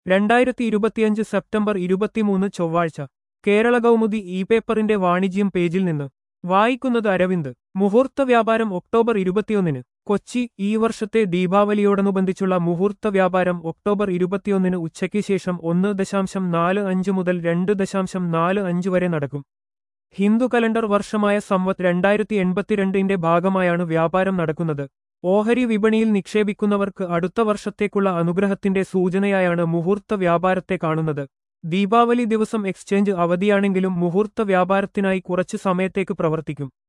രണ്ടായിരത്തി ഇരുപത്തിയഞ്ച് സെപ്റ്റംബർ ഇരുപത്തിമൂന്ന് ചൊവ്വാഴ്ച കേരള കൗമുദി ഇ പേപ്പറിന്റെ വാണിജ്യം പേജിൽ നിന്ന് വായിക്കുന്നത് അരവിന്ദ് മുഹൂർത്ത വ്യാപാരം ഒക്ടോബർ ഇരുപത്തിയൊന്നിന് കൊച്ചി ഈ വർഷത്തെ ദീപാവലിയോടനുബന്ധിച്ചുള്ള മുഹൂർത്ത വ്യാപാരം ഒക്ടോബർ ഇരുപത്തിയൊന്നിന് ഉച്ചയ്ക്ക് ശേഷം ഒന്ന് ദശാംശം നാല് അഞ്ച് മുതൽ രണ്ട് ദശാംശം നാല് അഞ്ച് വരെ നടക്കും ഹിന്ദു കലണ്ടർ വർഷമായ സംവത് രണ്ടായിരത്തി എൺപത്തിരണ്ടിന്റെ ഭാഗമായാണ് വ്യാപാരം നടക്കുന്നത് ഓഹരി വിപണിയിൽ നിക്ഷേപിക്കുന്നവർക്ക് അടുത്ത വർഷത്തേക്കുള്ള അനുഗ്രഹത്തിന്റെ സൂചനയായാണ് മുഹൂർത്ത വ്യാപാരത്തെ കാണുന്നത് ദീപാവലി ദിവസം എക്സ്ചേഞ്ച് അവധിയാണെങ്കിലും മുഹൂർത്ത വ്യാപാരത്തിനായി കുറച്ചു സമയത്തേക്ക് പ്രവർത്തിക്കും